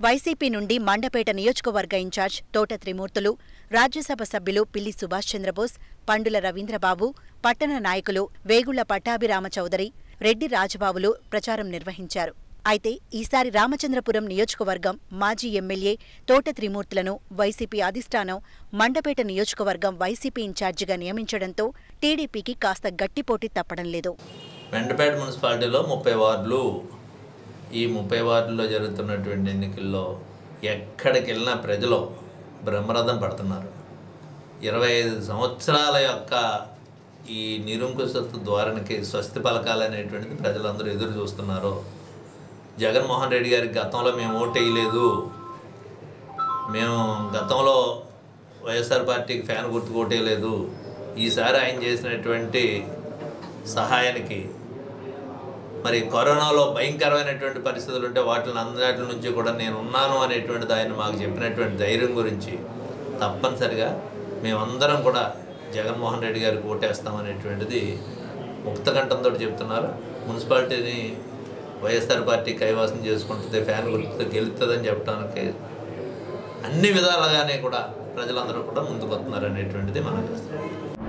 YCP నుండి మండపేట నియోజకవర్గ incharge తోట త్రిమూర్తులు రాజ్యసభ సభ్యులు పిల్లి సుభాష్ చంద్రబోస్ పండుల రవీంద్రబాబు పట్టణ నాయకులు వేగుళ్ల పట్టాభిరామ చౌదరి రెడ్డి రాజబాబులు ప్రచారం నిర్వహించారు అయితే ఈసారి రామచంద్రపురం నియోజకవర్గం మాజీ ఎమ్మెల్యే తోట త్రిమూర్తులను వైసీపీ అధిష్టానం మండపేట నియోజకవర్గం వైసీపీ ఇన్ఛార్జిగా నియమించడంతో టీడీపీకి కాస్త గట్టిపోటీ తప్పడం లేదు వెంటపేట మున్సిపాలిటీలో ముప్పై వార్డులు ఈ ముప్పై వార్డుల్లో జరుగుతున్నటువంటి ఎన్నికల్లో ఎక్కడికి వెళ్ళినా ప్రజలు బ్రహ్మరథం పడుతున్నారు ఇరవై ఐదు సంవత్సరాల యొక్క ఈ నిరుంకుశత్వ ధోరణికి స్వస్తి పలకాలనేటువంటిది ప్రజలందరూ ఎదురు చూస్తున్నారు జగన్మోహన్ రెడ్డి గారికి గతంలో మేము ఓటేయలేదు మేము గతంలో వైఎస్ఆర్ పార్టీకి ఫ్యాన్ గుర్తు ఓటేయలేదు ఈసారి ఆయన చేసినటువంటి సహాయానికి మరి కరోనాలో భయంకరమైనటువంటి పరిస్థితులు ఉంటే వాటిని అందరి నుంచి కూడా నేను ఉన్నాను అనేటువంటిది ఆయన మాకు చెప్పినటువంటి ధైర్యం గురించి తప్పనిసరిగా మేమందరం కూడా జగన్మోహన్ రెడ్డి గారికి ఓటేస్తామనేటువంటిది ముక్తకంఠంతో చెప్తున్నారు మున్సిపాలిటీని వైఎస్ఆర్ పార్టీ కైవాసం చేసుకుంటుంది ఫ్యాన్ గుర్తుతో గెలుస్తుందని చెప్పడానికి అన్ని విధాలుగానే కూడా ప్రజలందరూ కూడా ముందుకు వస్తున్నారు అనేటువంటిది మనం చూస్తున్నాం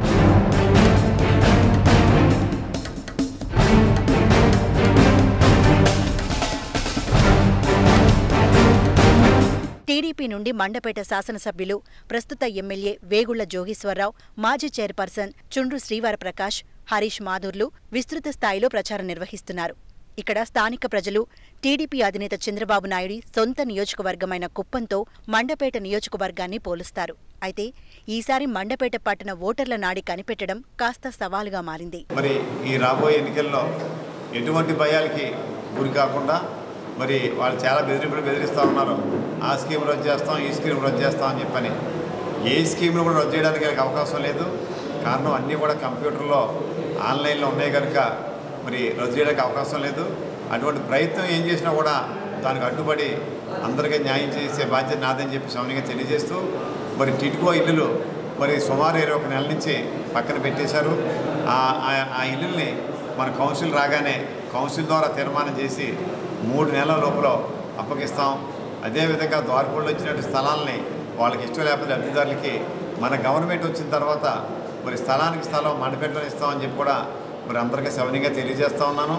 టీడీపీ నుండి మండపేట శాసనసభ్యులు ప్రస్తుత ఎమ్మెల్యే వేగుళ్ల జోగేశ్వరరావు మాజీ చైర్పర్సన్ చుండ్రు శ్రీవరప్రకాష్ హరీష్ మాధుర్లు విస్తృత స్థాయిలో ప్రచారం నిర్వహిస్తున్నారు ఇక్కడ స్థానిక ప్రజలు టీడీపీ అధినేత చంద్రబాబు నాయుడి సొంత నియోజకవర్గమైన కుప్పంతో మండపేట నియోజకవర్గాన్ని పోలుస్తారు అయితే ఈసారి మండపేట పట్టణ ఓటర్ల నాడి కనిపెట్టడం కాస్త సవాలుగా మారింది మరి ఈ రాబోయే ఎన్నికల్లో ఎటువంటి భయాలకి గురి కాకుండా మరి వాళ్ళు చాలా బెదిరింపులు బెదిరిస్తూ ఉన్నారు ఆ స్కీమ్ రద్దు చేస్తాం ఈ స్కీమ్ రద్దు చేస్తాం అని చెప్పని ఏ స్కీమ్ను కూడా రద్దు చేయడానికి వాళ్ళకి అవకాశం లేదు కారణం అన్నీ కూడా కంప్యూటర్లో ఆన్లైన్లో ఉన్నాయి కనుక మరి రద్దు చేయడానికి అవకాశం లేదు అటువంటి ప్రయత్నం ఏం చేసినా కూడా దానికి అడ్డుపడి అందరికీ న్యాయం చేసే బాధ్యత నాదని చెప్పి సౌమ్యంగా తెలియజేస్తూ మరి టిట్కో ఇల్లులు మరి సుమారు ఇరవై ఒక నెలల నుంచి పక్కన పెట్టేశారు ఆ- ఆ- ఆ ఇల్లుల్ని మన కౌన్సిల్ రాగానే కౌన్సిల్ ద్వారా తీర్మానం చేసి మూడు నెలల లోపల అప్పగిస్తాం అదేవిధంగా ద్వారపూడిలో వచ్చినట్టు స్థలాల్ని వాళ్ళకి ఇష్టం లేకపోతే అర్జీదారులకి మన గవర్నమెంట్ వచ్చిన తర్వాత మరి స్థలానికి స్థలం మండపేటలో ఇస్తామని చెప్పి కూడా మరి అందరికీ సవనీయంగా తెలియజేస్తా ఉన్నాను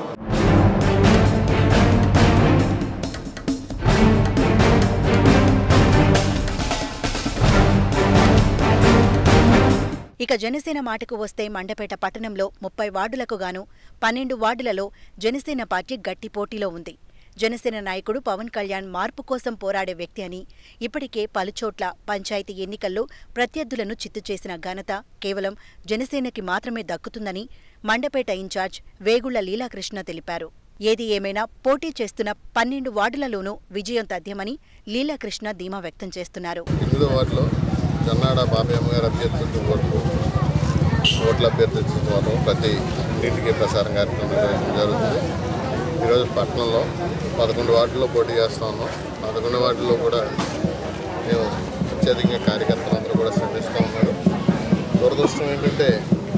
ఇక జనసేన మాటకు వస్తే మండపేట పట్టణంలో ముప్పై వార్డులకు గాను పన్నెండు వార్డులలో జనసేన పార్టీ గట్టి పోటీలో ఉంది జనసేన నాయకుడు పవన్ కళ్యాణ్ మార్పు కోసం పోరాడే వ్యక్తి అని ఇప్పటికే పలుచోట్ల పంచాయతీ ఎన్నికల్లో ప్రత్యర్థులను చిత్తు చేసిన ఘనత కేవలం జనసేనకి మాత్రమే దక్కుతుందని మండపేట ఇన్ఛార్జ్ వేగుళ్ల లీలాకృష్ణ తెలిపారు ఏది ఏమైనా పోటీ చేస్తున్న పన్నెండు వార్డులలోనూ విజయం తథ్యమని లీలాకృష్ణ ధీమా వ్యక్తం చేస్తున్నారు ఎనిమిదో వార్డులో జన్నాడ బాబయ్యమ్మ గారు అభ్యర్థులతో ఓట్లు ఓట్ల అభ్యర్థించిన వాళ్ళు ప్రతి ఇంటికి ప్రసారం కార్యక్రమం నిర్వహించడం జరుగుతుంది ఈరోజు పట్టణంలో పదకొండు వార్డుల్లో పోటీ చేస్తా ఉన్నాం పదకొండు వార్డుల్లో కూడా మేము అత్యధికంగా కార్యకర్తలందరూ కూడా శ్రమిస్తూ ఉన్నారు దురదృష్టం ఏంటంటే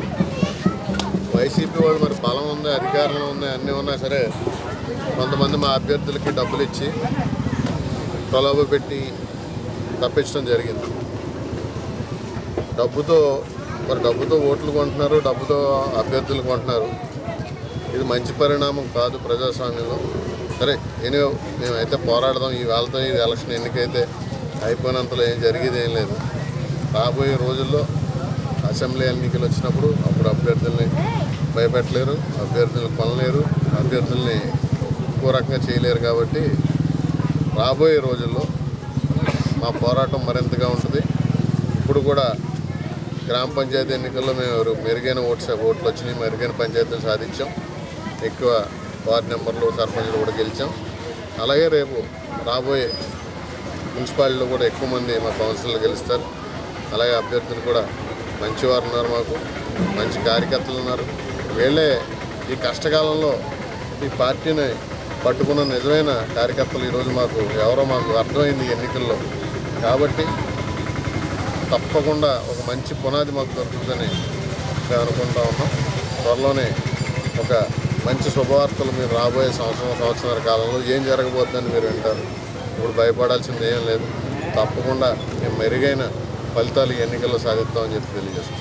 వైసీపీ వాళ్ళు మరి బలం ఉంది అధికారంలో ఉంది అన్నీ ఉన్నా సరే కొంతమంది మా అభ్యర్థులకి డబ్బులు ఇచ్చి ప్రలోభ పెట్టి తప్పించడం జరిగింది డబ్బుతో మరి డబ్బుతో ఓట్లు కొంటున్నారు డబ్బుతో అభ్యర్థులు కొంటున్నారు ఇది మంచి పరిణామం కాదు ప్రజాస్వామ్యంలో సరే ఎనివే మేమైతే పోరాడదాం ఈ వాళ్ళతో ఈ ఎలక్షన్ ఎన్నికైతే అయిపోయినంతలో ఏం జరిగేది ఏం లేదు రాబోయే రోజుల్లో అసెంబ్లీ ఎన్నికలు వచ్చినప్పుడు అప్పుడు అభ్యర్థుల్ని భయపెట్టలేరు అభ్యర్థులను కొనలేరు అభ్యర్థుల్ని ఇంకో రకంగా చేయలేరు కాబట్టి రాబోయే రోజుల్లో మా పోరాటం మరింతగా ఉంటుంది ఇప్పుడు కూడా గ్రామ పంచాయతీ ఎన్నికల్లో మేము మెరుగైన ఓట్స్ ఓట్లు వచ్చినాయి మెరుగైన పంచాయతీలు సాధించాం ఎక్కువ వార్డు నెంబర్లు సర్పంచ్లు కూడా గెలిచాం అలాగే రేపు రాబోయే మున్సిపాలిటీలో కూడా ఎక్కువ మంది మా కౌన్సిలర్లు గెలుస్తారు అలాగే అభ్యర్థులు కూడా మంచివారు ఉన్నారు మాకు మంచి కార్యకర్తలు ఉన్నారు వీళ్ళే ఈ కష్టకాలంలో ఈ పార్టీని పట్టుకున్న నిజమైన కార్యకర్తలు ఈరోజు మాకు ఎవరో మాకు అర్థమైంది ఈ ఎన్నికల్లో కాబట్టి తప్పకుండా ఒక మంచి పునాది మాకు దొరుకుతుందని మేము అనుకుంటా ఉన్నాం త్వరలోనే ఒక మంచి శుభవార్తలు మీరు రాబోయే సంవత్సరం సంవత్సరాల కాలంలో ఏం జరగబోతుందని మీరు వింటారు ఇప్పుడు భయపడాల్సింది ఏం లేదు తప్పకుండా మేము మెరుగైన ఫలితాలు ఈ ఎన్నికల్లో సాధిస్తామని చెప్పి తెలియజేస్తాం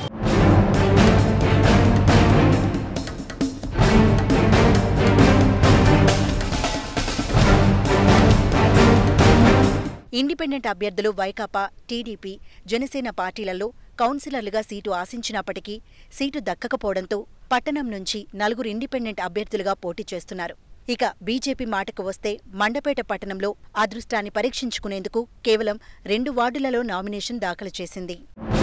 ఇండిపెండెంట్ అభ్యర్థులు వైకాపా టీడీపీ జనసేన పార్టీలలో కౌన్సిలర్లుగా సీటు ఆశించినప్పటికీ సీటు దక్కకపోవడంతో పట్టణం నుంచి నలుగురు ఇండిపెండెంట్ అభ్యర్థులుగా పోటీ చేస్తున్నారు ఇక బీజేపీ మాటకు వస్తే మండపేట పట్టణంలో అదృష్టాన్ని పరీక్షించుకునేందుకు కేవలం రెండు వార్డులలో నామినేషన్ దాఖలు చేసింది